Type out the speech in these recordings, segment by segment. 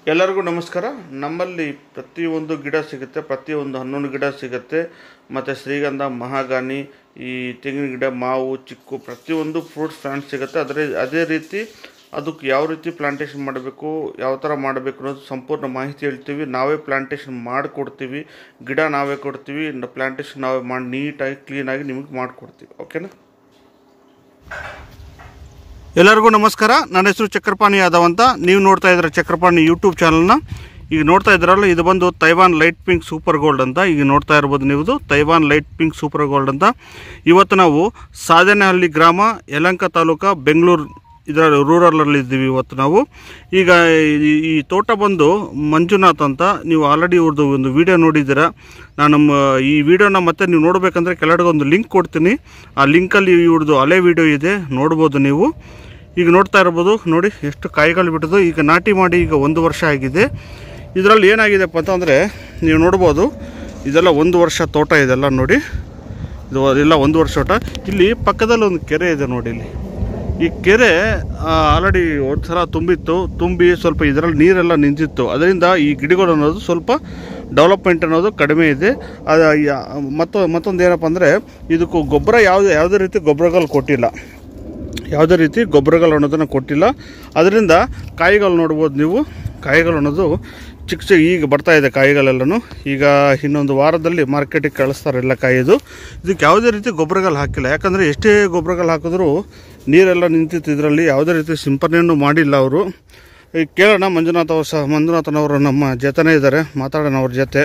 ಎಲ್ಲರಿಗೂ ನಮಸ್ಕಾರ ನಮ್ಮಲ್ಲಿ ಪ್ರತಿಯೊಂದು ಗಿಡ ಸಿಗುತ್ತೆ ಪ್ರತಿಯೊಂದು ಹನ್ನೊಂದು ಗಿಡ ಸಿಗುತ್ತೆ ಮತ್ತು ಶ್ರೀಗಂಧ ಮಹಾಗಾನಿ ಈ ತೆಂಗಿನ ಗಿಡ ಮಾವು ಚಿಕ್ಕು ಪ್ರತಿಯೊಂದು ಫ್ರೂಟ್ಸ್ ಪ್ಲಾಂಟ್ ಸಿಗುತ್ತೆ ಅದರ ಅದೇ ರೀತಿ ಅದಕ್ಕೆ ಯಾವ ರೀತಿ ಪ್ಲಾಂಟೇಶನ್ ಮಾಡಬೇಕು ಯಾವ ಥರ ಮಾಡಬೇಕು ಅನ್ನೋದು ಸಂಪೂರ್ಣ ಮಾಹಿತಿ ಹೇಳ್ತೀವಿ ನಾವೇ ಪ್ಲಾಂಟೇಶನ್ ಮಾಡಿಕೊಡ್ತೀವಿ ಗಿಡ ನಾವೇ ಕೊಡ್ತೀವಿ ಪ್ಲಾಂಟೇಶನ್ ನಾವೇ ಮಾಡಿ ನೀಟಾಗಿ ಕ್ಲೀನಾಗಿ ನಿಮಗೆ ಮಾಡಿಕೊಡ್ತೀವಿ ಓಕೆನಾ ಎಲ್ಲರಿಗೂ ನಮಸ್ಕಾರ ನನ್ನ ಹೆಸರು ಚಕ್ರಪಾಣಿ ಯಾದವ್ ಅಂತ ನೀವು ನೋಡ್ತಾ ಇದ್ದೀರ ಚಕ್ರಪಾಣಿ ಯೂಟ್ಯೂಬ್ ಚಾನಲ್ನ ಈಗ ನೋಡ್ತಾ ಇದ್ದೀರಲ್ಲ ಇದು ಬಂದು Taiwan light pink super gold ಅಂತ ಈಗ ನೋಡ್ತಾ ಇರ್ಬೋದು ನೀವು Taiwan light pink super gold ಅಂತ ಇವತ್ತು ನಾವು ಸಾಧನಹಳ್ಳಿ ಗ್ರಾಮ ಯಲಂಕ ತಾಲೂಕ ಬೆಂಗಳೂರು ಇದರ ರೂರಲಲ್ಲಿ ಇದ್ದೀವಿ ಇವತ್ತು ನಾವು ಈಗ ಈ- ಈ ತೋಟ ಬಂದು ಮಂಜುನಾಥ್ ಅಂತ ನೀವು ಆಲ್ರೆಡಿ ಇವ್ರದ್ದು ಒಂದು ವಿಡಿಯೋ ನೋಡಿದ್ದೀರಾ ನಾನು ನಮ್ಮ ಈ ವಿಡಿಯೋನ ಮತ್ತೆ ನೀವು ನೋಡಬೇಕಂದ್ರೆ ಕೆಳಗಡೆ ಒಂದು ಲಿಂಕ್ ಕೊಡ್ತೀನಿ ಆ ಲಿಂಕಲ್ಲಿ ಇವ್ರದ್ದು ಹಳೆ ವಿಡಿಯೋ ಇದೆ ನೋಡ್ಬೋದು ನೀವು ಈಗ ನೋಡ್ತಾ ಇರ್ಬೋದು ನೋಡಿ ಎಷ್ಟು ಕಾಯಿಗಳು ಬಿಟ್ಟದು ಈಗ ನಾಟಿ ಮಾಡಿ ಈಗ ಒಂದು ವರ್ಷ ಆಗಿದೆ ಇದರಲ್ಲಿ ಏನಾಗಿದೆಪ್ಪ ಅಂತಂದರೆ ನೀವು ನೋಡ್ಬೋದು ಇದೆಲ್ಲ ಒಂದು ವರ್ಷ ತೋಟ ಇದೆಲ್ಲ ನೋಡಿ ಇದು ಎಲ್ಲ ಒಂದು ವರ್ಷ ತೋಟ ಇಲ್ಲಿ ಪಕ್ಕದಲ್ಲಿ ಒಂದು ಕೆರೆ ಇದೆ ನೋಡಿ ಇಲ್ಲಿ ಈ ಕೆರೆ ಆಲ್ರೆಡಿ ಒಂದು ಸಲ ತುಂಬಿತ್ತು ತುಂಬಿ ಸ್ವಲ್ಪ ಇದರಲ್ಲಿ ನೀರೆಲ್ಲ ನಿಂತಿತ್ತು ಅದರಿಂದ ಈ ಗಿಡಗಳು ಅನ್ನೋದು ಸ್ವಲ್ಪ ಡೆವಲಪ್ಮೆಂಟ್ ಅನ್ನೋದು ಕಡಿಮೆ ಇದೆ ಅದು ಯಾ- ಮತ್ತು ಮತ್ತೊಂದು ಏನಪ್ಪ ಅಂದರೆ ಇದಕ್ಕೂ ಗೊಬ್ಬರ ಯಾವುದೇ ಯಾವುದೇ ರೀತಿ ಗೊಬ್ಬರಗಳು ಕೊಟ್ಟಿಲ್ಲ ಯಾವುದೇ ರೀತಿ ಗೊಬ್ಬರಗಳು ಅನ್ನೋದನ್ನು ಕೊಟ್ಟಿಲ್ಲ ಅದರಿಂದ ಕಾಯಿಗಳು ನೋಡ್ಬೋದು ನೀವು ಕಾಯಿಗಳು ಅನ್ನೋದು ಚಿಕ್ಕ ಚಿಕ್ಕ ಈಗ ಬರ್ತಾ ಇದೆ ಕಾಯಿಗಳೆಲ್ಲನೂ ಈಗ ಇನ್ನೊಂದು ವಾರದಲ್ಲಿ ಮಾರ್ಕೆಟಿಗೆ ಕಳಿಸ್ತಾರೆ ಎಲ್ಲ ಕಾಯಿದು ಇದಕ್ಕೆ ಯಾವುದೇ ರೀತಿ ಗೊಬ್ಬರಗಳು ಹಾಕಿಲ್ಲ ಯಾಕಂದರೆ ಎಷ್ಟೇ ಗೊಬ್ಬರಗಳು ಹಾಕಿದ್ರೂ ನೀರೆಲ್ಲ ನಿಂತಿತ್ತು ಇದರಲ್ಲಿ ಯಾವುದೇ ರೀತಿ ಸಿಂಪರಣೆಯನ್ನು ಮಾಡಿಲ್ಲ ಅವರು ಈಗ ಕೇಳೋಣ ಮಂಜುನಾಥ್ ಅವ್ರು ಸಹ ಮಂಜುನಾಥನವರು ನಮ್ಮ ಜೊತೆನೇ ಇದ್ದಾರೆ ಮಾತಾಡೋಣ ಅವ್ರ ಜೊತೆ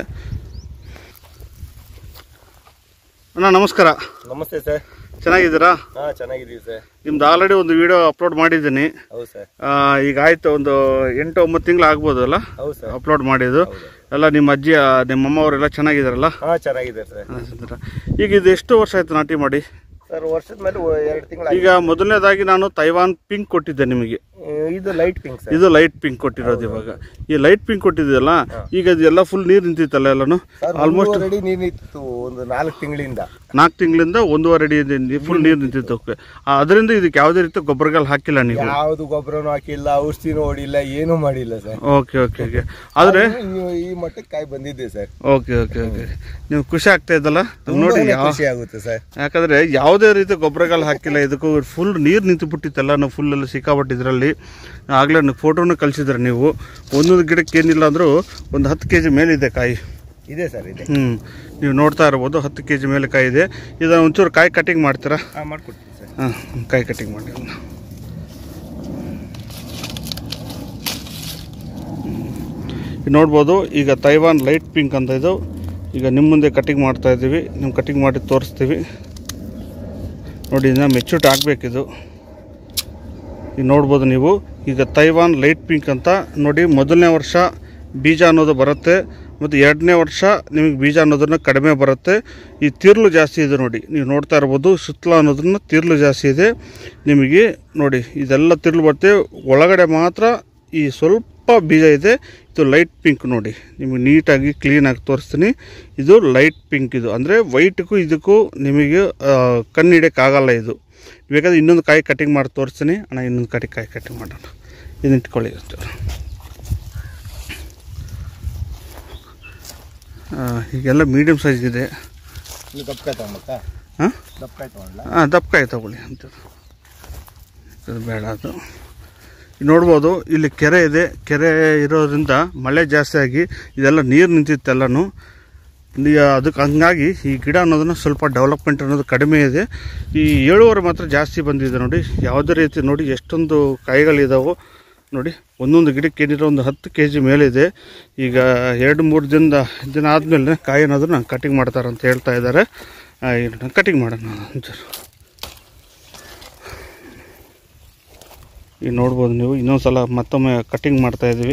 ಅಣ್ಣ ನಮಸ್ಕಾರ ನಮಸ್ತೆ ಸರ್ ಚೆನ್ನಾಗಿದ್ದೀರಾ ಹಾ ಚೆನ್ನಾಗಿದ್ದೀವಿ ಸರ್ ನಿಮ್ದು ಆಲ್ರೆಡಿ ಒಂದು ವಿಡಿಯೋ ಅಪ್ಲೋಡ್ ಮಾಡಿದ್ದೀನಿ ಹೌದು ಸರ್ ಆ, ಈಗ ಆಯ್ತು ಒಂದು ಎಂಟು ಒಂಬತ್ತು ತಿಂಗಳು ಆಗ್ಬೋದಲ್ಲ ಹೌದು ಸರ್ ಅಪ್ಲೋಡ್ ಮಾಡಿದ್ದು ಎಲ್ಲ ನಿಮ್ಮ ಅಜ್ಜಿ ಆ, ನಿಮ್ಮ ಅಮ್ಮ ಅವರೆಲ್ಲ ಚೆನ್ನಾಗಿದ್ದಾರಲ್ಲ ಹಾ ಚೆನ್ನಾಗಿದೆ ಸರ್ ಆ, ಈಗ ಇದು ಎಷ್ಟು ವರ್ಷ ಆಯ್ತು ನಾಟಿ ಮಾಡಿ ಸರ್ ವರ್ಷದ ಮೇಲೆ ಎರಡು ತಿಂಗಳು ಈಗ ಮೊದಲನೇದಾಗಿ ನಾನು ತೈವಾನ್ ಪಿಂಕ್ ಕೊಟ್ಟಿದ್ದೆ ನಿಮಗೆ ಇದು ಲೈಟ್ ಪಿಂಕ್ ಸರ್ ಇದು ಲೈಟ್ ಪಿಂಕ್ ಕೊಟ್ಟಿರೋದು ಇವಾಗ ಈ ಲೈಟ್ ಪಿಂಕ್ ಕೊಟ್ಟಿದ್ದಲ್ಲ ಈಗ ಇದೆಲ್ಲ ಫುಲ್ ನೀರು ನಿಂತಿತ್ತಲ್ಲ ಎಲ್ಲಾನು ಆಲ್ಮೋಸ್ಟ್ ರೆಡಿ ನೀರು ನಿಂತಿತ್ತು ಒಂದು ನಾಲ್ಕು ತಿಂಗಳಿಂದ ನಾಲ್ಕು ತಿಂಗಳಿಂದ ಒಂದೂವರೆ ಅಡಿ ಫುಲ್ ನೀರು ನಿಂತಿತ್ತು ಓಕೆ. ಆ, ಅದರಿಂದ ಇದಕ್ಕೆ ಯಾವುದೇ ರೀತಿ ಗೊಬ್ಬರಗಳು ಹಾಕಿಲ್ಲ ನೀವು ಯಾವ್ದು ಗೊಬ್ಬರನೂ ಹಾಕಿಲ್ಲ ಔಷಧಿನೂ ಹೊಡಿಲ್ಲ ಏನೂ ಮಾಡಿಲ್ಲ ಸರ್ ಓಕೆ ಓಕೆ ಓಕೆ ಆದರೆ ನೀವು ಈ ಮಟ್ಟಕ್ಕೆ ಕಾಯಿ ಬಂದಿದ್ದೆ ಸರ್ ಓಕೆ ಓಕೆ ಓಕೆ ನೀವು ಖುಷಿ ಆಗ್ತಾ ಇದ್ದಲ್ಲ ನೋಡಿ ಯಾವ ಖುಷಿ ಆಗುತ್ತೆ ಸರ್ ಯಾಕಂದ್ರೆ ಯಾವುದೇ ರೀತಿ ಗೊಬ್ಬರಗಳು ಹಾಕಿಲ್ಲ ಇದಕ್ಕೂ ಫುಲ್ ನೀರು ನಿಂತು ಬಿಟ್ಟಿತ್ತಲ್ಲ ನಾವು ಫುಲ್ ಎಲ್ಲ ಸಿಕ್ಕಾಪಟ್ಟಿದ್ರಲ್ಲಿ ಆಗಲೇ ಫೋಟೋನು ಕಳಿಸಿದ್ರೆ ನೀವು ಒಂದೊಂದು ಗಿಡಕ್ಕೆ ಏನಿಲ್ಲ ಅಂದರೂ ಒಂದು ಹತ್ತು ಕೆ ಜಿ ಮೇಲಿದೆ ಕಾಯಿ ಇದೆ ಸರ್ ಇದೆ ಹ್ಞೂ ನೀವು ನೋಡ್ತಾ ಇರ್ಬೋದು ಹತ್ತು ಕೆ ಜಿ ಮೇಲೆ ಕಾಯಿ ಇದೆ ಇದನ್ನು ಒಂಚೂರು ಕಾಯಿ ಕಟಿಂಗ್ ಮಾಡ್ತೀರಾ ಹಾ ಮಾಡ್ಕೊಡ್ತೀನಿ ಸರ್ ಹಾಂ ಕಾಯಿ ಕಟಿಂಗ್ ಮಾಡಿ ಅದನ್ನ. ಈಗ ನೋಡ್ಬೋದು ಈಗ ತೈವಾನ್ ಲೈಟ್ ಪಿಂಕ್ ಅಂತ ಇದು ಈಗ ನಿಮ್ಮ ಮುಂದೆ ಕಟಿಂಗ್ ಮಾಡ್ತಾ ಇದ್ದೀವಿ ನಿಮ್ಮ ಕಟಿಂಗ್ ಮಾಡಿ ತೋರಿಸ್ತೀವಿ ನೋಡಿ ಇದನ್ನ ಮೆಚೂಟ್ ಆಗಬೇಕಿದು ಈಗ ನೋಡ್ಬೋದು ನೀವು ಈಗ ತೈವಾನ್ ಲೈಟ್ ಪಿಂಕ್ ಅಂತ ನೋಡಿ ಮೊದಲನೇ ವರ್ಷ ಬೀಜ ಅನ್ನೋದು ಬರುತ್ತೆ ಮತ್ತು ಎರಡನೇ ವರ್ಷ ನಿಮಗೆ ಬೀಜ ಅನ್ನೋದನ್ನು ಕಡಿಮೆ ಬರುತ್ತೆ ಈ ತಿರ್ಲು ಜಾಸ್ತಿ ಇದೆ ನೋಡಿ ನೀವು ನೋಡ್ತಾ ಇರ್ಬೋದು ಸುತ್ತಲ ಅನ್ನೋದನ್ನು ತಿರ್ಲು ಜಾಸ್ತಿ ಇದೆ ನಿಮಗೆ ನೋಡಿ ಇದೆಲ್ಲ ತಿರ್ಲು ಬರುತ್ತೆ ಒಳಗಡೆ ಮಾತ್ರ ಈ ಸ್ವಲ್ಪ ಬೀಜ ಇದೆ ಇದು ಲೈಟ್ ಪಿಂಕ್ ನೋಡಿ ನಿಮಗೆ ನೀಟಾಗಿ ಕ್ಲೀನಾಗಿ ತೋರಿಸ್ತೀನಿ ಇದು ಲೈಟ್ ಪಿಂಕ್ ಇದು ಅಂದರೆ ವೈಟ್ಗೂ ಇದಕ್ಕೂ ನಿಮಗೆ ಆ, ಕಣ್ಣು ಹಿಡಿಯೋಕ್ಕಾಗಲ್ಲ ಇದು ಬೇಕಾದ್ರೆ ಇನ್ನೊಂದು ಕಾಯಿ ಕಟಿಂಗ್ ಮಾಡಿ ತೋರಿಸ್ತೀನಿ ಅಣ್ಣ ಇನ್ನೊಂದು ಕಟಿ ಕಾಯಿ ಕಟಿಂಗ್ ಮಾಡೋಣ ಇದನ್ನ ಇಟ್ಕೊಳ್ಳಿ ಒಂಚೂರು. ಆ, ಈಗೆಲ್ಲ ಮೀಡಿಯಮ್ ಸೈಜ್ ಇದೆ ನೀವು ದಪ್ಪಕಾಯಿ ತಗೊಂಬತ್ತಾ ಹಾಂ ದಪ್ಪಕಾಯಿ ತಗೊಂಡ್ಲ ಹಾಂ ದಪ್ಪಕಾಯಿ ತಗೊಳ್ಳಿ ಅಂತ ಇದು ಬೇಡ ಅದು ಇಲ್ಲಿ ನೋಡ್ಬೋದು ಇಲ್ಲಿ ಕೆರೆ ಇದೆ ಕೆರೆ ಇರೋದ್ರಿಂದ ಮಳೆ ಜಾಸ್ತಿ ಆಗಿ ಇದೆಲ್ಲ ನೀರು ನಿಂತಿತ್ತೆಲ್ಲನೂ ನೀ- ಅದಕ್ಕೆ ಹಂಗಾಗಿ ಈ ಗಿಡ ಅನ್ನೋದನ್ನು ಸ್ವಲ್ಪ ಡೆವಲಪ್ಮೆಂಟ್ ಅನ್ನೋದು ಕಡಿಮೆ ಇದೆ ಈ ಏಳುವರೆ ಮಾತ್ರ ಜಾಸ್ತಿ ಬಂದಿದೆ ನೋಡಿ ಯಾವುದೇ ರೀತಿ ನೋಡಿ ಎಷ್ಟೊಂದು ಕಾಯಿಗಳಿದಾವೆ ನೋಡಿ ಒಂದೊಂದು ಗಿಡಕ್ಕೆ ಏನಿರೋ ಒಂದು ಹತ್ತು ಕೆ ಜಿ ಮೇಲಿದೆ ಈಗ ಎರಡು ಮೂರು ದಿನದ ದಿನ ಆದಮೇಲೆ ಕಾಯಿ ಅನ್ನೋದನ್ನ ಕಟಿಂಗ್ ಮಾಡ್ತಾರೆ ಅಂತ ಹೇಳ್ತಾ ಇದ್ದಾರೆ ಕಟಿಂಗ್ ಮಾಡೋಣ ಒಂಚೂರು ಈಗ ನೋಡ್ಬೋದು ನೀವು ಇನ್ನೊಂದು ಸಲ ಮತ್ತೊಮ್ಮೆ ಕಟಿಂಗ್ ಮಾಡ್ತಾ ಇದ್ದೀವಿ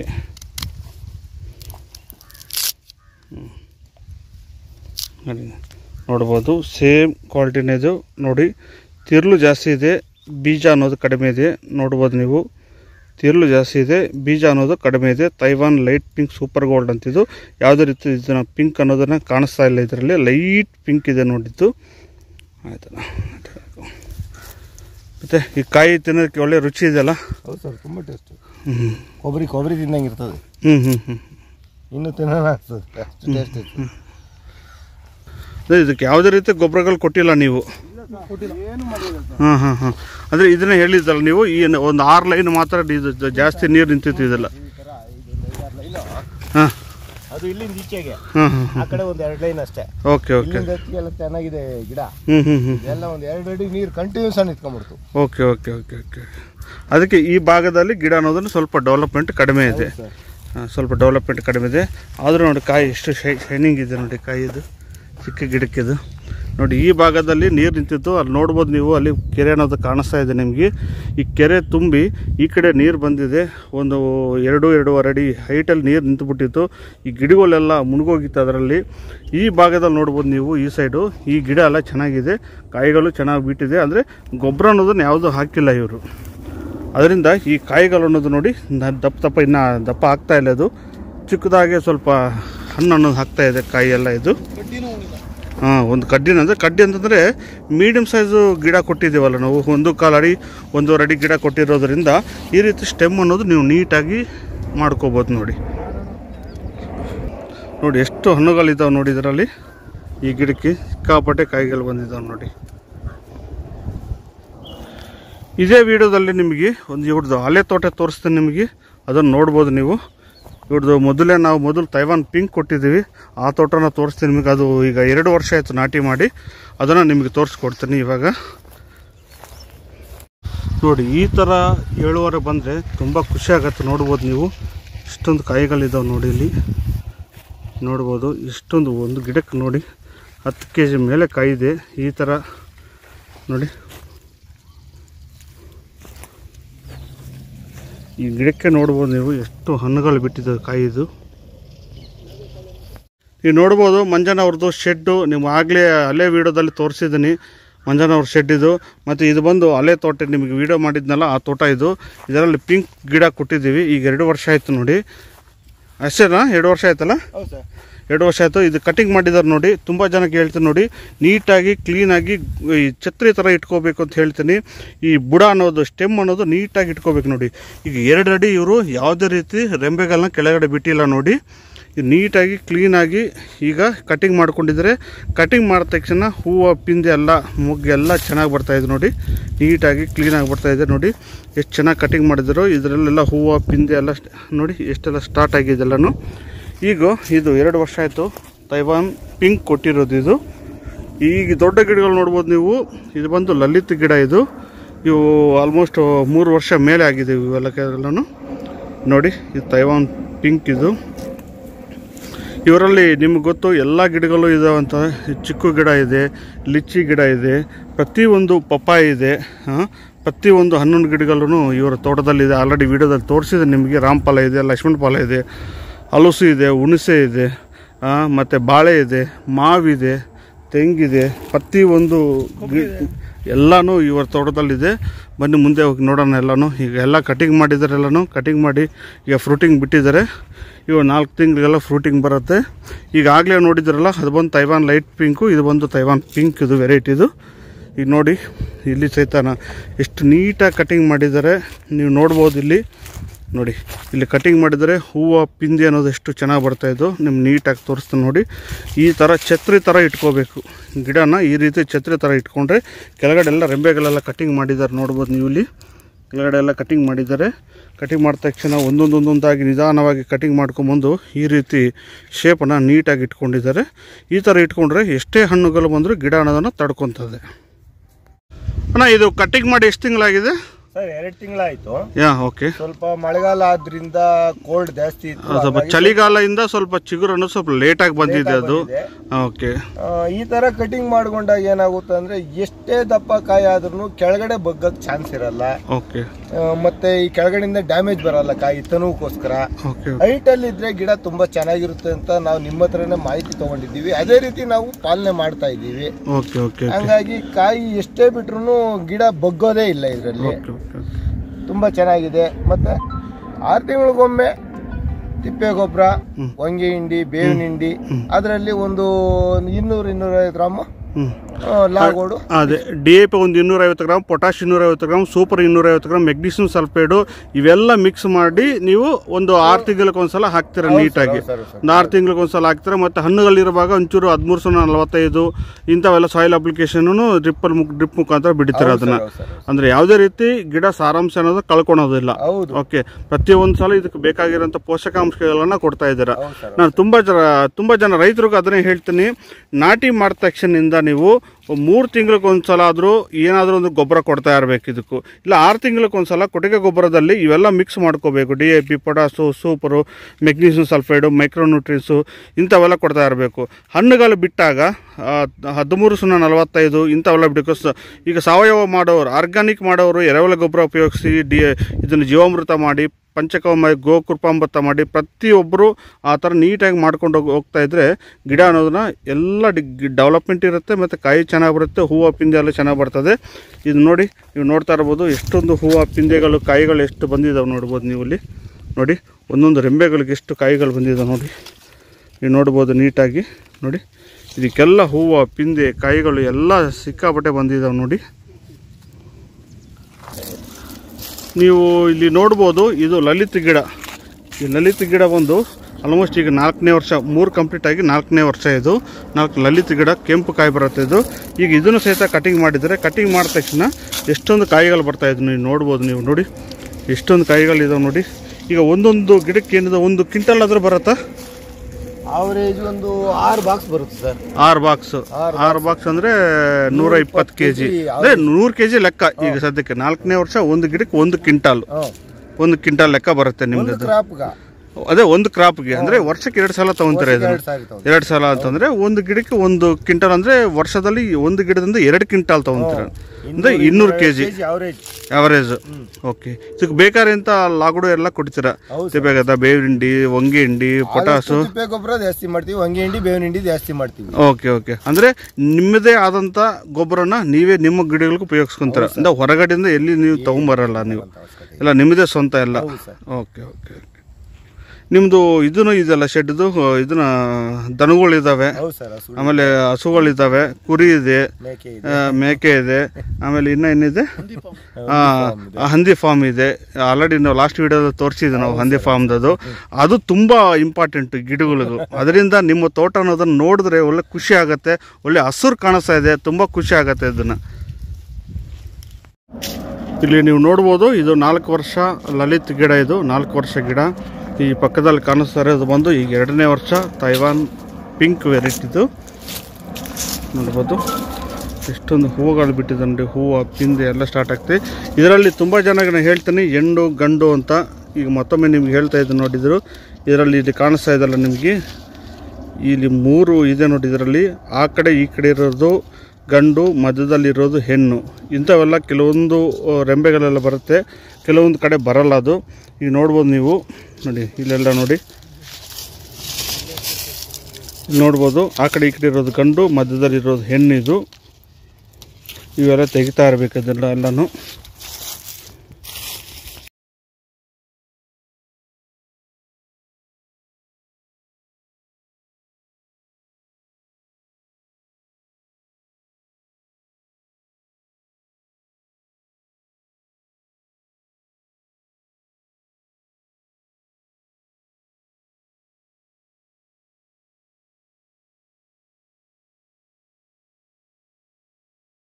ಹ್ಮ್. ನೋಡಿ ನೋಡ್ಬೋದು ಸೇಮ್ ಕ್ವಾಲಿಟಿನೇ ಇದು ನೋಡಿ ತಿರ್ಲು ಜಾಸ್ತಿ ಇದೆ ಬೀಜ ಅನ್ನೋದು ಕಡಿಮೆ ಇದೆ ನೋಡ್ಬೋದು ನೀವು ತಿರ್ಲು ಜಾಸ್ತಿ ಇದೆ ಬೀಜ ಅನ್ನೋದು ಕಡಿಮೆ ಇದೆ Taiwan light pink super gold ಅಂತಿದ್ದು ಯಾವುದೇ ರೀತಿ ಇದನ್ನು ಪಿಂಕ್ ಅನ್ನೋದನ್ನು ಕಾಣಿಸ್ತಾ ಇಲ್ಲ ಇದರಲ್ಲಿ ಲೈಟ್ ಪಿಂಕ್ ಇದೆ ನೋಡಿದ್ದು ಆಯ್ತಲ್ಲ ಮತ್ತು ಈ ಕಾಯಿ ತಿನ್ನೋದಕ್ಕೆ ಒಳ್ಳೆ ರುಚಿ ಇದೆಯಲ್ಲ ಹೌದು ಸರ್ ತುಂಬ ಟೇಸ್ಟ್ ಹ್ಞೂ ಕೊಬ್ಬರಿ ಕೊಬ್ಬರಿ ತಿಂದಂಗೆ ಇರ್ತದೆ ಹ್ಞೂ ಹ್ಞೂ ಹ್ಞೂ ಇನ್ನು ತಿನ್ನೋಣ ಆಗ್ತದೆ ಅಷ್ಟು ಟೇಸ್ಟ್ ಇರ್ತದೆ ಅದೇ ಇದಕ್ಕೆ ಯಾವುದೇ ರೀತಿ ಗೊಬ್ಬರಗಳು ಕೊಟ್ಟಿಲ್ಲ ನೀವು ಏನು ಮಾಡಿಲ್ಲ ಸರ್ ಹಾಂ ಹಾಂ ಹಾಂ ಅಂದರೆ ಇದನ್ನೇ ಹೇಳಿದ್ದಲ್ಲ ನೀವು ಈ ಒಂದು ಆರು ಲೈನ್ ಮಾತ್ರ ಇದು ಜ- ಜಾಸ್ತಿ ನೀರು ನಿಂತಿತ್ತು ಇದೆಲ್ಲ ಈ ಥರ ಇದೊಂದು ಐದಾರು ಲೈನು ಹಾಂ ಅದು ಇಲ್ಲಿಂದ ಈಚೆಗೆ ಹಾಂ ಹಾಂ ಆ ಕಡೆ ಒಂದು ಎರಡು ಲೈನ್ ಅಷ್ಟೇ ಓಕೆ ಓಕೆ ಇಲ್ಲಿಂದ ಎಲ್ಲ ಚೆನ್ನಾಗಿದೆ ಗಿಡ ಹ್ಞೂ ಹ್ಞೂ ಹ್ಞೂ ಎಲ್ಲ ಒಂದು ಎರಡು ಅಡಿ ನೀರು ಕಂಟಿನ್ಯೂಸ್ ಆಗಿ ನಿಂತ್ಕೊಂಡ್ಬಿಡ್ತು ಓಕೆ ಓಕೆ ಓಕೆ ಓಕೆ ಅದಕ್ಕೆ ಈ ಭಾಗದಲ್ಲಿ ಗಿಡ ಅನ್ನೋದನ್ನು ಸ್ವಲ್ಪ ಡೆವಲಪ್ಮೆಂಟ್ ಕಡಿಮೆ ಇದೆ ಸರ್ ಹಾಂ, ಸ್ವಲ್ಪ ಡೆವಲಪ್ಮೆಂಟ್ ಕಡಿಮೆ ಇದೆ ಆದರೂ ನೋಡಿ ಕಾಯಿ ಎಷ್ಟು ಶೈ ಶೈನಿಂಗ್ ಇದೆ ನೋಡಿ ಕಾಯಿ ಇದು ಚಿಕ್ಕ ಗಿಡಕ್ಕಿದು ನೋಡಿ ಈ ಭಾಗದಲ್ಲಿ ನೀರು ನಿಂತಿತ್ತು ಅಲ್ಲಿ ನೋಡ್ಬೋದು ನೀವು ಅಲ್ಲಿ ಕೆರೆ ಅನ್ನೋದು ಕಾಣಿಸ್ತಾ ಇದೆ ನಿಮಗೆ ಈ ಕೆರೆ ತುಂಬಿ ಈ ಕಡೆ ನೀರು ಬಂದಿದೆ ಒಂದು ಎರಡು ಎರಡೂವರೆ ಅಡಿ ಹೈಟಲ್ಲಿ ನೀರು ನಿಂತುಬಿಟ್ಟಿತ್ತು ಈ ಗಿಡಗಳೆಲ್ಲ ಮುಳುಗೋಗಿತ್ತು ಅದರಲ್ಲಿ ಈ ಭಾಗದಲ್ಲಿ ನೋಡ್ಬೋದು ನೀವು ಈ ಸೈಡು ಈ ಗಿಡ ಎಲ್ಲ ಚೆನ್ನಾಗಿದೆ ಕಾಯಿಗಳು ಚೆನ್ನಾಗಿ ಬಿಟ್ಟಿದೆ ಅಂದರೆ ಗೊಬ್ಬರ ಅನ್ನೋದನ್ನು ಯಾವುದೂ ಹಾಕಿಲ್ಲ ಇವರು ಅದರಿಂದ ಈ ಕಾಯಿಗಳು ಅನ್ನೋದು ನೋಡಿ ನ- ದಪ್ಪ ದಪ್ಪ ಇನ್ನು ದಪ್ಪ ಆಗ್ತಾ ಇಲ್ಲ ಇದು ಚಿಕ್ಕದಾಗೆ ಸ್ವಲ್ಪ ಹಣ್ಣು ಅನ್ನೋದು ಹಾಕ್ತಾ ಇದೆ ಕಾಯಿ ಎಲ್ಲ ಇದು ಹಾಂ ಒಂದು ಕಡ್ಡಿನ ಅಂದರೆ ಕಡ್ಡಿ ಅಂತಂದರೆ ಮೀಡಿಯಮ್ ಸೈಜು ಗಿಡ ಕೊಟ್ಟಿದ್ದೀವಲ್ಲ ನಾವು ಒಂದು ಕಾಲು ಅಡಿ ಒಂದೂವರೆ ಅಡಿ ಗಿಡ ಕೊಟ್ಟಿರೋದ್ರಿಂದ ಈ ರೀತಿ ಸ್ಟೆಮ್ ಅನ್ನೋದು ನೀವು ನೀಟಾಗಿ ಮಾಡ್ಕೋಬೋದು ನೋಡಿ ನೋಡಿ ಎಷ್ಟು ಹಣ್ಣುಗಳಿದ್ದಾವೆ ನೋಡಿ ಇದರಲ್ಲಿ ಈ ಗಿಡಕ್ಕೆ ಸಿಕ್ಕಾಪಟ್ಟೆ ಕಾಯಿಗಳು ಬಂದಿದ್ದಾವೆ ನೋಡಿ ಇದೇ ವಿಡಿಯೋದಲ್ಲಿ ನಿಮಗೆ ಒಂದು ಇವ್ರದ್ದು ಆಲೆ ತೋಟ ತೋರಿಸ್ತೀನಿ ನಿಮಗೆ ಅದನ್ನು ನೋಡ್ಬೋದು ನೀವು ಇವ್ರದ್ದು ಮೊದಲೇ ನಾವು ಮೊದಲು ತೈವಾನ್ ಪಿಂಕ್ ಕೊಟ್ಟಿದ್ದೀವಿ ಆ ತೋಟನ ತೋರಿಸ್ತೀನಿ ನಿಮಗೆ ಅದು ಈಗ ಎರಡು ವರ್ಷ ಆಯಿತು ನಾಟಿ ಮಾಡಿ ಅದನ್ನು ನಿಮಗೆ ತೋರಿಸ್ಕೊಡ್ತೀನಿ ಇವಾಗ ನೋಡಿ ಈ ಥರ ಏಳುವರೆ ಬಂದರೆ ತುಂಬ ಖುಷಿ ಆಗತ್ತೆ ನೋಡ್ಬೋದು ನೀವು ಇಷ್ಟೊಂದು ಕಾಯಿಗಳಿದಾವೆ ನೋಡಿ ಇಲ್ಲಿ ನೋಡ್ಬೋದು ಇಷ್ಟೊಂದು ಒಂದು ಗಿಡಕ್ಕೆ ನೋಡಿ ಹತ್ತು ಕೆ ಜಿ ಮೇಲೆ ಕಾಯಿ ಇದೆ ಈ ಥರ ನೋಡಿ ಈ ಗಿಡಕ್ಕೆ ನೋಡ್ಬೋದು ನೀವು ಎಷ್ಟು ಹಣ್ಣುಗಳು ಬಿಟ್ಟಿದೆ ಕಾಯಿದು ನೀವು ನೋಡ್ಬೋದು ಮಂಜನ ಅವ್ರದ್ದು ಶೆಡ್ಡು ನೀವು ಆಗಲೇ ಅಲ್ಲೇ ವೀಡಿಯೋದಲ್ಲಿ ತೋರಿಸಿದ್ದೀನಿ ಮಂಜನ ಅವ್ರ ಶೆಡ್ ಇದು ಮತ್ತು ಇದು ಬಂದು ಅಲೆ ತೋಟ ನಿಮಗೆ ವೀಡಿಯೋ ಮಾಡಿದ್ನಲ್ಲ ಆ ತೋಟ ಇದು ಇದರಲ್ಲಿ ಪಿಂಕ್ ಗಿಡ ಕೊಟ್ಟಿದ್ದೀವಿ ಈಗ ಎರಡು ವರ್ಷ ಆಯಿತು ನೋಡಿ ಅಷ್ಟೇನಾ ಎರಡು ವರ್ಷ ಆಯ್ತಲ್ಲ ಹೌದು ಸರ್ ಎರಡು ವರ್ಷ ಆಯಿತು ಇದು ಕಟಿಂಗ್ ಮಾಡಿದ್ದಾರೆ ನೋಡಿ ತುಂಬ ಜನಕ್ಕೆ ಹೇಳ್ತೀನಿ ನೋಡಿ ನೀಟಾಗಿ ಕ್ಲೀನಾಗಿ ಈ ಛತ್ರಿ ಥರ ಇಟ್ಕೋಬೇಕು ಅಂತ ಹೇಳ್ತೀನಿ ಈ ಬುಡ ಅನ್ನೋದು ಸ್ಟೆಮ್ ಅನ್ನೋದು ನೀಟಾಗಿ ಇಟ್ಕೋಬೇಕು ನೋಡಿ ಈಗ ಎರಡು ಅಡಿ ಇವರು ಯಾವುದೇ ರೀತಿ ರೆಂಬೆಗಳನ್ನ ಕೆಳಗಡೆ ಬಿಟ್ಟಿಲ್ಲ ನೋಡಿ ಇದು ನೀಟಾಗಿ ಕ್ಲೀನಾಗಿ ಈಗ ಕಟಿಂಗ್ ಮಾಡ್ಕೊಂಡಿದ್ದಾರೆ ಕಟಿಂಗ್ ಮಾಡಿದ ತಕ್ಷಣ ಹೂವು ಪಿಂದೆ ಎಲ್ಲ ಮುಗ್ಗೆ ಎಲ್ಲ ಚೆನ್ನಾಗಿ ಬರ್ತಾಯಿದೆ ನೋಡಿ ನೀಟಾಗಿ ಕ್ಲೀನಾಗಿ ಬರ್ತಾಯಿದೆ ನೋಡಿ ಎಷ್ಟು ಚೆನ್ನಾಗಿ ಕಟಿಂಗ್ ಮಾಡಿದ್ರು ಇದರಲ್ಲೆಲ್ಲ ಹೂವು ಪಿಂದೆ ಎಲ್ಲ ಸ್ಟ್- ನೋಡಿ ಎಷ್ಟೆಲ್ಲ ಸ್ಟಾರ್ಟ್ ಆಗಿದೆ ಎಲ್ಲನೂ ಈಗ ಇದು ಎರಡು ವರ್ಷ ಆಯಿತು ತೈವಾನ್ ಪಿಂಕ್ ಕೊಟ್ಟಿರೋದು ಇದು ಈಗ ದೊಡ್ಡ ಗಿಡಗಳು ನೋಡ್ಬೋದು ನೀವು ಇದು ಬಂದು ಲಲಿತ್ ಗಿಡ ಇದು ಇವು ಆಲ್ಮೋಸ್ಟ್ ಮೂರು ವರ್ಷ ಮೇಲೆ ಆಗಿದೆ ಇವೆಲ್ಲ ಎಲ್ಲನೂ ನೋಡಿ ಇದು ತೈವಾನ್ ಪಿಂಕ್ ಇದು ಇವರಲ್ಲಿ ನಿಮ್ಗೆ ಗೊತ್ತು ಎಲ್ಲ ಗಿಡಗಳು ಇದಾವೆ ಅಂತ ಚಿಕ್ಕು ಗಿಡ ಇದೆ ಲಿಚ್ಚಿ ಗಿಡ ಇದೆ ಪ್ರತಿಯೊಂದು ಪಪ್ಪಾಯ ಇದೆ ಹಾಂ ಪ್ರತಿಯೊಂದು ಹನ್ನೊಂದು ಗಿಡಗಳೂ ಇವರ ತೋಟದಲ್ಲಿದೆ ಆಲ್ರೆಡಿ ವಿಡಿಯೋದಲ್ಲಿ ತೋರಿಸಿದೆ ನಿಮಗೆ ರಾಮಫಲ ಇದೆ ಲಕ್ಷ್ಮಣ ಫಲ ಇದೆ ಹಲಸು ಇದೆ ಹುಣಸೆ ಇದೆ ಮತ್ತು ಬಾಳೆ ಇದೆ ಮಾವಿದೆ ತೆಂಗಿದೆ ಪ್ರತಿಯೊಂದು ಗಿ ಎಲ್ಲನೂ ಇವರ ತೋಟದಲ್ಲಿದೆ ಬನ್ನಿ ಮುಂದೆ ಹೋಗಿ ನೋಡೋಣ ಎಲ್ಲನೂ ಈಗ ಎಲ್ಲ ಕಟಿಂಗ್ ಮಾಡಿದ್ದಾರೆ ಎಲ್ಲನೂ ಕಟಿಂಗ್ ಮಾಡಿ ಈಗ ಫ್ರೂಟಿಂಗ್ ಬಿಟ್ಟಿದ್ದಾರೆ ಇವು ನಾಲ್ಕು ತಿಂಗಳಿಗೆಲ್ಲ ಫ್ರೂಟಿಂಗ್ ಬರುತ್ತೆ ಈಗಾಗಲೇ ನೋಡಿದ್ರಲ್ಲ ಅದು ಬಂದು ತೈವಾನ್ ಲೈಟ್ ಪಿಂಕು ಇದು ಬಂದು ತೈವಾನ್ ಪಿಂಕ್ ಇದು ವೆರೈಟಿದು ಈಗ ನೋಡಿ ಇಲ್ಲಿ ಸಹಿತನ ಎಷ್ಟು ನೀಟಾಗಿ ಕಟಿಂಗ್ ಮಾಡಿದ್ದಾರೆ ನೀವು ನೋಡ್ಬೋದು ಇಲ್ಲಿ ನೋಡಿ ಇಲ್ಲಿ ಕಟಿಂಗ್ ಮಾಡಿದರೆ ಹೂವು ಪಿಂದಿ ಅನ್ನೋದು ಎಷ್ಟು ಚೆನ್ನಾಗಿ ಬರ್ತಾಯಿದ್ದು ನಿಮ್ಗೆ ನೀಟಾಗಿ ತೋರಿಸ್ತೀನಿ ನೋಡಿ ಈ ಥರ ಛತ್ರಿ ಥರ ಇಟ್ಕೋಬೇಕು ಗಿಡನ ಈ ರೀತಿ ಛತ್ರಿ ಥರ ಇಟ್ಕೊಂಡ್ರೆ ಕೆಳಗಡೆ ಎಲ್ಲ ರೆಂಬೆಗಳೆಲ್ಲ ಕಟಿಂಗ್ ಮಾಡಿದ್ದಾರೆ ನೋಡ್ಬೋದು ನೀವು ಇಲ್ಲಿ ಕೆಳಗಡೆ ಎಲ್ಲ ಕಟಿಂಗ್ ಮಾಡಿದ್ದಾರೆ ಕಟಿಂಗ್ ಮಾಡಿದ ತಕ್ಷಣ ಒಂದೊಂದು ಒಂದೊಂದಾಗಿ ನಿಧಾನವಾಗಿ ಕಟಿಂಗ್ ಮಾಡ್ಕೊಂಬಂದು ಈ ರೀತಿ ಶೇಪನ್ನು ನೀಟಾಗಿ ಇಟ್ಕೊಂಡಿದ್ದಾರೆ ಈ ಥರ ಇಟ್ಕೊಂಡ್ರೆ ಎಷ್ಟೇ ಹಣ್ಣುಗಳು ಬಂದರೂ ಗಿಡ ಅನ್ನೋದನ್ನು ತಡ್ಕೊತದೆ ಅಣ್ಣ ಇದು ಕಟಿಂಗ್ ಮಾಡಿ ಎಷ್ಟು ತಿಂಗಳಾಗಿದೆ ಸರ್ ಎರಡು ತಿಂಗಳಾಯ್ತು ಯಾ ಓಕೆ ಸ್ವಲ್ಪ ಮಳೆಗಾಲ ಆದ್ರಿಂದ ಕೋಲ್ಡ್ ಜಾಸ್ತಿ ಇತ್ತು ಸ್ವಲ್ಪ ಹಾಗಾಗಿ ಚಳಿಗಾಲದಿಂದ ಸ್ವಲ್ಪ ಚಿಗುರು ಅನ್ನೋದು ಸ್ವಲ್ಪ ಲೇಟಾಗಿ ಬಂದಿದೆ late ಆಗಿ ಅದು ಬಂದಿದೆ. ಓಕೆ ಆ, ಈ ತರ ಕಟಿಂಗ್ ಮಾಡ್ಕೊಂಡಾಗ ಏನಾಗುತ್ತೆ ಅಂದ್ರೆ ಎಷ್ಟೇ ದಪ್ಪ ಕಾಯಿ ಆದ್ರೂ ಕೆಳಗಡೆ ಬಗ್ಗಕ್ ಚಾನ್ಸ್ ಇರಲ್ಲ ಓಕೆ ಆ, ಮತ್ತೆ ಈ ಕೆಳಗಡೆಯಿಂದ ಡ್ಯಾಮೇಜ್ ಬರಲ್ಲ ಕಾಯಿ ತನುವಕ್ಕೋಸ್ಕರ ಓಕೆ ಹೈಟ್ ಅಲ್ಲಿ ಇದ್ರೆ ಗಿಡ ತುಂಬಾ ಚೆನ್ನಾಗಿರುತ್ತೆ ಅಂತ ನಾವು ನಿಮ್ಮ ಹತ್ರನೇ ಮಾಹಿತಿ ತಗೊಂಡಿದ್ದೀವಿ ಅದೇ ರೀತಿ ನಾವು ಪಾಲನೆ ಮಾಡ್ತಾ ಇದ್ದೀವಿ ಓಕೆ ಓಕೆ ಹಂಗಾಗಿ ಕಾಯಿ ಎಷ್ಟೇ ಬಿಟ್ರು ಗಿಡ ಬಗ್ಗೋದೇ ಇಲ್ಲ ಇದರಲ್ಲಿ ಓಕೆ ಓಕೆ ತುಂಬಾ ಚೆನ್ನಾಗಿದೆ ಮತ್ತೆ ಆರು ತಿಂಗಳಿಗೊಮ್ಮೆ ತಿಪ್ಪೆ ಗೊಬ್ಬರ ಹ್ಮ್. ಹೊಂಗೆ ಹಿಂಡಿ ಬೇವಿನ ಹಿಂಡಿ ಅದರಲ್ಲಿ ಒಂದು ಇನ್ನೂರು ಇನ್ನೂರೈವತ್ತು ಗ್ರಾಮ್ ಹ್ಞೂ ಲಾಗೋಡು ಅದೇ ಡಿ ಎ ಪಿ ಒಂದು ಇನ್ನೂರೈವತ್ತು ಗ್ರಾಮ್ ಪೊಟ್ಯಾಶ್ ಇನ್ನೂರೈವತ್ತು ಗ್ರಾಮ್ ಸೂಪರ್ ಇನ್ನೂರೈವತ್ತು ಗ್ರಾಮ್ ಮೆಗ್ನೀಷಿಯಂ ಸಲ್ಫೇಡು ಇವೆಲ್ಲ ಮಿಕ್ಸ್ ಮಾಡಿ ನೀವು ಒಂದು ಆರು ತಿಂಗಳಿಗೆ ಒಂದ್ಸಲ ಹಾಕ್ತೀರ ನೀಟಾಗಿ ಸರ್ ಸರ್ ಒಂದು ಆರು ತಿಂಗಳಿಗೆ ಒಂದ್ಸಲ ಹಾಕ್ತೀರ ಮತ್ತು ಹಣ್ಣುಗಳಿರುವಾಗ ಒಂಚೂರು ಹದಿಮೂರು ಸೊನ್ನೆ ನಲವತ್ತೈದು ಇಂಥವೆಲ್ಲ ಸಾಯಿಲ್ ಅಪ್ಲಿಕೇಶನ್ನು ಡ್ರಿಪ್ಪಲ್ಲಿ ಮುಖ ಡ್ರಿಪ್ ಮುಖಾಂತರ ಬಿಡ್ತೀರ ಅದನ್ನ ಹೌದು ಸರ್ ಅಂದ್ರೆ ಯಾವುದೇ ರೀತಿ ಗಿಡ ಸಾರಾಂಶ ಅನ್ನೋದು ಕಳ್ಕೊಳೋದಿಲ್ಲ ಹೌದು ಓಕೆ ಪ್ರತಿಯೊಂದು ಸಲ ಇದಕ್ಕೆ ಬೇಕಾಗಿರೋಂಥ ಪೋಷಕಾಂಶಗಳನ್ನ ಕೊಡ್ತಾ ಇದ್ದೀರಾ ಹೌದು ಸರ್ ನಾನು ತುಂಬ ಜನ ತುಂಬ ಜನ ರೈತರಿಗೂ ಅದನ್ನೇ ಹೇಳ್ತೀನಿ ನಾಟಿ ಮಾಡಿದ ತಕ್ಷಣದಿಂದ ನೀವು ಮೂರು ತಿಂಗಳಿಗೆ ಒಂದು ಸಲ ಆದರೂ ಏನಾದರೂ ಒಂದು ಗೊಬ್ಬರ ಕೊಡ್ತಾ ಇರಬೇಕು ಇದಕ್ಕೂ ಇಲ್ಲ ಆರು ತಿಂಗಳಿಗೆ ಒಂದು ಸಲ ಕೊಟ್ಟಿಗೆ ಗೊಬ್ಬರದಲ್ಲಿ ಇವೆಲ್ಲ ಮಿಕ್ಸ್ ಮಾಡ್ಕೋಬೇಕು D A P potash super magnesium sulphide micronutrients ಇಂಥವೆಲ್ಲ ಕೊಡ್ತಾ ಇರಬೇಕು ಹಣ್ಣುಗಳು ಬಿಟ್ಟಾಗ ಆ, ಹದಿಮೂರು ಸುಣ್ಣ ನಲವತ್ತೈದು ಇಂಥವೆಲ್ಲ ಬಿಟ್ಟು ಈಗ ಸಾವಯವ ಮಾಡೋರು ಆರ್ಗ್ಯಾನಿಕ್ ಮಾಡೋರು ಎರೆಹುಳ ಗೊಬ್ಬರ ಉಪಯೋಗಿಸಿ ಡಿ ಇದನ್ನು ಜೀವಾಮೃತ ಮಾಡಿ ಪಂಚಕವಮ ಗೋಕೃಪಾಮೃತ ಮಾಡಿ ಪ್ರತಿಯೊಬ್ಬರು ಆ ಥರ ನೀಟಾಗಿ ಮಾಡ್ಕೊಂಡು ಹೋಗಿ ಹೋಗ್ತಾ ಇದ್ರೆ ಗಿಡ ಅನ್ನೋದನ್ನ ಎಲ್ಲ ಡಿ ಡೆವಲಪ್ಮೆಂಟ್ ಇರುತ್ತೆ ಮತ್ತು ಕಾಯಿ ಚೆನ್ನಾಗಿ ಬರುತ್ತೆ ಹೂವು ಪಿಂದೆ ಎಲ್ಲ ಚೆನ್ನಾಗಿ ಬರ್ತದೆ ಇದು ನೋಡಿ ನೀವು ನೋಡ್ತಾ ಇರ್ಬೋದು ಎಷ್ಟೊಂದು ಹೂವು ಪಿಂದೆಗಳು ಕಾಯಿಗಳು ಎಷ್ಟು ಬಂದಿದ್ದಾವೆ ನೋಡ್ಬೋದು ನೀವು ಇಲ್ಲಿ ನೋಡಿ ಒಂದೊಂದು ರೆಂಬೆಗಳಿಗೆ ಎಷ್ಟು ಕಾಯಿಗಳು ಬಂದಿದ್ದಾವೆ ನೋಡಿ ನೀವು ನೋಡ್ಬೋದು ನೀಟಾಗಿ ನೋಡಿ ಇದಕ್ಕೆಲ್ಲ ಹೂವು ಪಿಂದೆ ಕಾಯಿಗಳು ಎಲ್ಲ ಸಿಕ್ಕಾಪಟ್ಟೆ ಬಂದಿದ್ದಾವೆ ನೋಡಿ ನೀವು ಇಲ್ಲಿ ನೋಡ್ಬೋದು ಇದು ಲಲಿತ್ ಗಿಡ ಈ ಲಲಿತ್ ಗಿಡ ಬಂದು ಆಲ್ಮೋಸ್ಟ್ ಈಗ ನಾಲ್ಕನೇ ವರ್ಷ ಮೂರು ಕಂಪ್ಲೀಟ್ ಆಗಿ ನಾಲ್ಕನೇ ವರ್ಷ ಇದು ನಾಲ್ಕು ಲಲಿತ್ ಗಿಡ ಕೆಂಪು ಕಾಯಿ ಬರುತ್ತೆ ಇದು ಈಗ ಇದನ್ನು ಸಹಿತ ಕಟಿಂಗ್ ಮಾಡಿದರೆ ಕಟಿಂಗ್ ಮಾಡಿದ ತಕ್ಷಣ ಎಷ್ಟೊಂದು ಕಾಯಿಗಳು ಬರ್ತಾ ಇದ್ದು ನೀವು ನೋಡ್ಬೋದು ನೀವು ನೋಡಿ ಎಷ್ಟೊಂದು ಕಾಯಿಗಳಿದಾವೆ ನೋಡಿ ಈಗ ಒಂದೊಂದು ಗಿಡಕ್ಕೆ ಏನಿದೆ ಒಂದು ಕ್ವಿಂಟಲ್ ಆದರೂ ಬರುತ್ತಾ ಅವರೇಜ್ ಒಂದು ಆರು ಬಾಕ್ಸ್ ಬರುತ್ತೆ ಸರ್ ಆರು ಬಾಕ್ಸ್ ಆರು ಆರು ಬಾಕ್ಸ್ ಅಂದರೆ ನೂರ ಇಪ್ಪತ್ತು ಕೆ ಜಿ ಅಂದರೆ ನೂರು ಕೆ ಜಿ ಲೆಕ್ಕ ಈಗ ಸದ್ಯಕ್ಕೆ ನಾಲ್ಕನೇ ವರ್ಷ ಒಂದು ಗಿಡಕ್ಕೆ ಒಂದು ಕ್ವಿಂಟಾಲ್ ಹಾಂ ಒಂದು ಕ್ವಿಂಟಾಲ್ ಲೆಕ್ಕ ಬರುತ್ತೆ ನಿಮ್ದು ಒಂದು ಕ್ರಾಪ್ಗ ಅದೇ ಒಂದು ಕ್ರಾಪ್ಗೆ ಅಂದ್ರೆ ವರ್ಷಕ್ಕೆ ಎರಡು ಸಲ ತಗೊಂತೀರ ಇದನ್ನ ಎರಡು ಸಾವಿರ ತಗೊಂಡು ಎರಡು ಸಲ ಅಂತಂದ್ರೆ ಒಂದು ಗಿಡಕ್ಕೆ ಒಂದು ಕ್ವಿಂಟಲ್ ಅಂದ್ರೆ ವರ್ಷದಲ್ಲಿ ಒಂದು ಗಿಡದಿಂದ ಎರಡು ಕ್ವಿಂಟಾಲ್ ತಗೊಂತೀರ ಅಂದ್ರೆ ಇನ್ನೂರು K G KG average average okay ಇದಕ್ಕೆ ಬೇಕಾದ್ರೆ ಅಂತ ಲಾಗುಡು ಎಲ್ಲ ಕೊಡ್ತೀರಾ ಹೌದು ತಿಪ್ಪೆಗದ ಬೇವಿನ ಹಿಂಡಿ ಹೊಂಗೆ ಹಿಂಡಿ ಪೊಟಾಸು ತಿಪ್ಪೆ ಗೊಬ್ಬರ ಜಾಸ್ತಿ ಮಾಡ್ತೀವಿ ಹೊಂಗೆ ಹಿಂಡಿ ಬೇವಿನ ಹಿಂಡಿ ಜಾಸ್ತಿ ಮಾಡ್ತೀವಿ ಓಕೆ ಓಕೆ ಅಂದ್ರೆ ನಿಮ್ಮದೇ ಆದಂತ ಗೊಬ್ಬರನ ನೀವೇ ನಿಮ್ಮ ಗಿಡಗಳಿಗೆ ಉಪಯೋಗಿಸ್ಕೊಂತೀರ ಅಂದ್ರೆ ಹೊರಗಡೆಯಿಂದ ಎಲ್ಲಿ ನೀವು ತಗೊಂಬರಲ್ಲ ನೀವು ಅಂತ ಅವಶ್ಯಕತೆ ಎಲ್ಲ ನಿಮ್ಮದೇ ಸ್ವಂತ ಎಲ್ಲ ಹೌದು ಸರ್ ಓಕೆ ಓಕೆ ನಿಮ್ಮದು ಇದನ್ನು ಇದೆಲ್ಲ ಶೆಡ್ದು ಇದನ್ನ ದನಗಳಿದ್ದಾವೆ ಹೌದು ಸರ್ ಹಸು ಆಮೇಲೆ ಹಸುಗಳಿದ್ದಾವೆ ಕುರಿ ಇದೆ ಮೇಕೆ ಇದೆ ಆ, ಮೇಕೆ ಇದೆ ಆಮೇಲೆ ಇನ್ನ ಏನಿದೆ ಆ, ಆ, ಹಂದಿ ಫಾರ್ಮ್ ಇದೆ ಆಲ್ರೆಡಿ ನಾವು ಲಾಸ್ಟ್ ವಿಡಿಯೋದಲ್ಲಿ ತೋರಿಸಿದ್ವಿ ನಾವು ಹಂದಿ ಫಾರ್ಮ್ದದು ಅದು ತುಂಬಾ ಇಂಪಾರ್ಟೆಂಟ್ ಗಿಡಗಳಿಗೂ ಅದರಿಂದ ನಿಮ್ಮ ತೋಟ ಅನ್ನೋದನ್ನ ನೋಡಿದ್ರೆ ಒಳ್ಳೆ ಖುಷಿ ಆಗುತ್ತೆ ಒಳ್ಳೆ ಹಸಿರು ಕಾಣಿಸ್ತಾ ಇದೆ ತುಂಬಾ ಖುಷಿ ಆಗುತ್ತೆ ಇದನ್ನ ಇಲ್ಲಿ ನೀವು ನೋಡ್ಬೋದು ಇದು ನಾಲ್ಕು ವರ್ಷ ಲಲಿತ್ ಗಿಡ ಇದು ನಾಲ್ಕು ವರ್ಷ ಗಿಡ ಈ ಪಕ್ಕದಲ್ಲಿ ಕಾಣಿಸ್ತಾ ಇರೋದು ಬಂದು ಈಗ ಎರಡನೇ ವರ್ಷ ತೈವಾನ್ ಪಿಂಕ್ ವೆರೈಟಿದು ನೋಡ್ಬೋದು ಎಷ್ಟೊಂದು ಹೂವುಗಳು ಬಿಟ್ಟಿದೆ ನೋಡಿ ಹೂವು ಪಿಂದೆ ಎಲ್ಲ ಸ್ಟಾರ್ಟ್ ಆಗ್ತದೆ ಇದರಲ್ಲಿ ತುಂಬ ಜನ ನಾನು ಹೇಳ್ತೀನಿ ಹೆಣ್ಣು ಗಂಡು ಅಂತ ಈಗ ಮತ್ತೊಮ್ಮೆ ನಿಮ್ಗೆ ಹೇಳ್ತಾ ಇದ್ದು ನೋಡಿದ್ರು ಇದರಲ್ಲಿ ಇಲ್ಲಿ ಕಾಣಿಸ್ತಾ ಇದೆಲ್ಲ ನಿಮಗೆ ಇಲ್ಲಿ ಮೂರು ಇದೆ ನೋಡಿ ಇದರಲ್ಲಿ ಆ ಕಡೆ ಈ ಕಡೆ ಇರೋದು ಗಂಡು ಮಧ್ಯದಲ್ಲಿರೋದು ಹೆಣ್ಣು ಇಂಥವೆಲ್ಲ ಕೆಲವೊಂದು ಆ, ರೆಂಬೆಗಳೆಲ್ಲ ಬರುತ್ತೆ ಕೆಲವೊಂದು ಕಡೆ ಬರಲ್ಲ ಅದು ಈಗ ನೋಡ್ಬೋದು ನೀವು ನೋಡಿ ಇಲ್ಲೆಲ್ಲ ನೋಡಿ ಇಲ್ಲಿ ನೋಡ್ಬೋದು ಆ ಕಡೆ ಈ ಕಡೆ ಇರೋದು ಗಂಡು ಮಧ್ಯದಲ್ಲಿರೋದು ಹೆಣ್ಣು ಇದು ಇವೆಲ್ಲ ತೆಗಿತಾ ಇರಬೇಕು ಅದೆಲ್ಲ ಎಲ್ಲನೂ